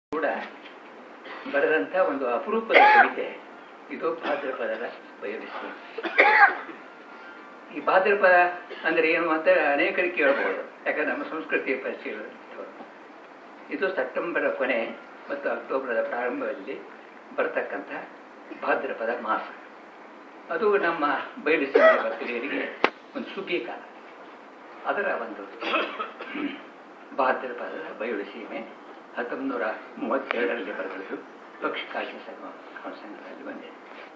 ಕೂಡ ಬರೆದಂಥ ಒಂದು ಅಪರೂಪದ ಕವಿತೆ ಇದು ಭಾದ್ರಪದದ ಬಯಲಿಸಿ ಈ ಭಾದ್ರಪದ ಅಂದ್ರೆ ಏನು ಅಂತ ಅನೇಕರಿಗೆ ಕೇಳಬಹುದು ಯಾಕಂದ್ರೆ ನಮ್ಮ ಸಂಸ್ಕೃತಿಯ ಪರಿಚಯ ಇರೋದು. ಇದು ಸೆಪ್ಟೆಂಬರ್ ಕೊನೆ ಮತ್ತು ಅಕ್ಟೋಬರದ ಪ್ರಾರಂಭದಲ್ಲಿ ಬರತಕ್ಕಂಥ ಭಾದ್ರಪದ ಮಾಸ ಅದು ನಮ್ಮ ಬಯಲುಸೀಮೆ ಭಕ್ತರಿಗೆ ಒಂದು ಸುಗ್ಗಿ ಕಾಲ ಅದರ ಒಂದು ಭಾದ್ರಪದದ ಬಯಲು ಸೀಮೆ ಹತ್ತೊಂಬತ್ತು ನೂರ ಮೂವತ್ತೆರಡರಲ್ಲಿ ಬರೆದದ್ದು ಪಕ್ಷಿಕಾಶಿ ಸಂಘ ಸಂಘದಲ್ಲಿ ಬಂದಿದೆ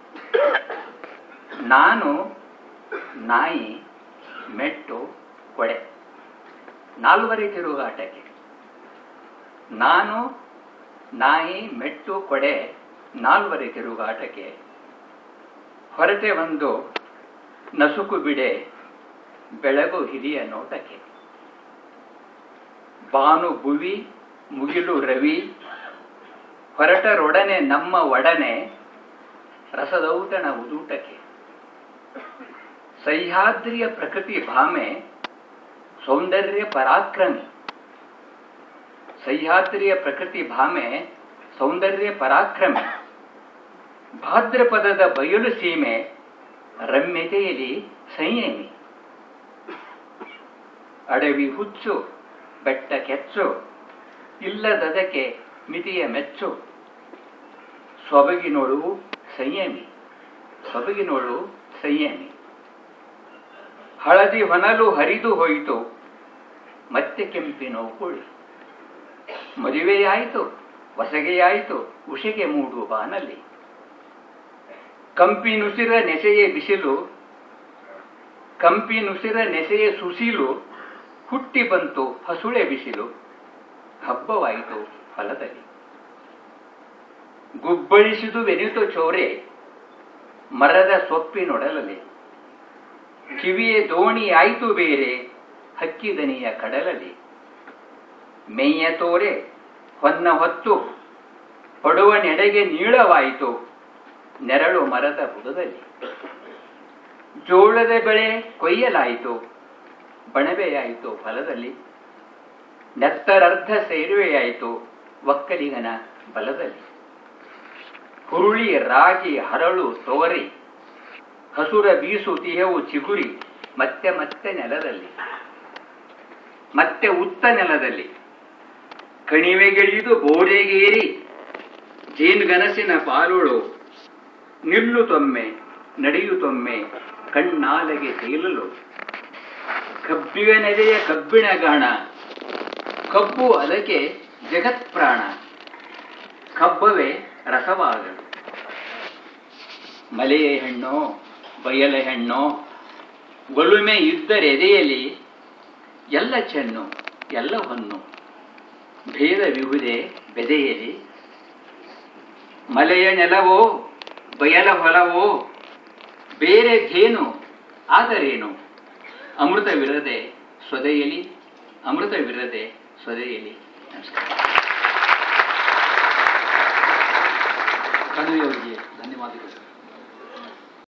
ನಾನು ನಾಯಿ ಮೆಟ್ಟು ಕೊಡೆ ನಾಲ್ವರೆ ತಿರುಗಾಟಕ್ಕೆ ನಾನು ನಾಯಿ ಮೆಟ್ಟು ಕೊಡೆ ನಾಲ್ವರೆ ತಿರುಗಾಟಕ್ಕೆ ಹೊರತೆ ಒಂದು ನಸುಕು ಬಿಡೆ ಬೆಳಗು ಹಿರಿಯ ನೋಟಕ್ಕೆ ಬಾನು ಭುವಿ ಮುಗಿಲು ರವಿ ಹೊರಟರೊಡನೆ ನಮ್ಮ ಒಡನೆ ರಸದೌತಣ ಉದೂಟಕ್ಕೆ ಸಹ್ಯಾದ್ರಿಯ ಪ್ರಕೃತಿ ಭಾಮೆ ಸೌಂದರ್ಯ ಪರಾಕ್ರಮಿ ಸಹ್ಯಾದ್ರಿಯ ಪ್ರಕೃತಿ ಭಾಮೆ ಸೌಂದರ್ಯ ಪರಾಕ್ರಮಿ ಭಾದ್ರಪದದ ಬಯಲು ಸೀಮೆ ರಮ್ಯತೆಯಲ್ಲಿ ಸಂಯಮಿ ಅಡವಿ ಹುಚ್ಚು ಬೆಟ್ಟ ಕೆಚ್ಚು ಇಲ್ಲದದಕ್ಕೆ ಮಿತಿಯ ಮೆಚ್ಚು ಸೊಬಗಿನೋಳು ಸಂಯಮಿ ಸೊಬಗಿನೋಳು ಸಂಯಮಿ ಹಳದಿ ಹೊನಲು ಹರಿದು ಹೋಯಿತು ಮತ್ತೆ ಕೆಂಪಿನ ಕುಳಿ ಮದುವೆಯಾಯಿತು ಹೊಸಗೆಯಾಯಿತು ಉಷೆಗೆ ಮೂಡು ಬಾನಲ್ಲಿ ಕಂಪಿನುಸಿರ ನೆಸೆಯ ಬಿಸಿಲು ಕಂಪಿನುಸಿರ ನೆಸೆಯ ಸುಸಿಲು ಹುಟ್ಟಿ ಬಂತು ಹಸುಳೆ ಬಿಸಿಲು ಹಬ್ಬವಾಯಿತು ಫಲದಲ್ಲಿ ಗುಬ್ಬಳಿಸಿದು ವೆನಿತು ಚೋರೆ ಮರದ ಸೊಪ್ಪಿನೊಡಲಲ್ಲಿ ಕಿವಿಯ ದೋಣಿ ಆಯಿತು ಬೇರೆ ಹಕ್ಕಿದನಿಯ ಕಡಲಲ್ಲಿ ಮೇಯ ತೋರೆ ಹೊನ್ನ ಹೊತ್ತು ಪಡುವ ನೆಡೆಗೆ ನೀಳವಾಯಿತು ನೆರಳು ಮರದ ಬುಡದಲ್ಲಿ ಜೋಳದ ಬೆಳೆ ಕೊಯ್ಯಲಾಯಿತು ಬಣವೆಯಾಯಿತು ಫಲದಲ್ಲಿ ನೆತ್ತರರ್ಧ ಸೇರುವೆಯಾಯಿತು ಒಕ್ಕಲಿಗನ ಬಲದಲ್ಲಿ ಹುರುಳಿ ರಾಗಿ ಹರಳು ತೋರಿ ಹಸುರ ಬೀಸು ತಿಹವು ಚಿಗುರಿ ಮತ್ತೆ ಮತ್ತೆ ನೆಲದಲ್ಲಿ ಮತ್ತೆ ಉತ್ತ ನೆಲದಲ್ಲಿ ಕಣಿವೆಗಿಳಿದು ಬೋರೆಗೇರಿ ಜೇನುಗನಸಿನ ಪಾಲುಳು ನಿಲ್ಲುತ್ತೊಮ್ಮೆ ನಡೆಯುತ್ತೊಮ್ಮೆ ಕಣ್ಣಾಲೆಗೆ ತೇಲಲು ಕಬ್ಬಿನ ನೆಲೆಯ ಕಬ್ಬಿಣ ಗಾಣ ಕಬ್ಬು ಅದಕ್ಕೆ ಜಗತ್ ಪ್ರಾಣ ಕಬ್ಬವೇ ರಸವಾಗಲು ಮಲೆಯ ಹೆಣ್ಣೋ ಬಯಲ ಹೆಣ್ಣೋ ಒಲುಮೆ ಇದ್ದರೆ ಎದೆಯಲ್ಲಿ ಎಲ್ಲ ಚೆನ್ನು ಎಲ್ಲ ಹೊನ್ನು ಭೇದ ವಿಹುದೆ ಬೆದೆಯಲಿ ಮಲೆಯ ನೆಲವೋ ಬಯಲ ಹೊಲವೋ ಬೇರೆ ಧೇನು ಆದರೇನು ಅಮೃತವಿರದೆ ಸ್ವದೆಯಲಿ ಅಮೃತವಿರದೆ ಸ್ವದೆಯಲಿ ನಮಸ್ಕಾರ ಕಣವಿ ಅವರಿಗೆ ಧನ್ಯವಾದಗಳು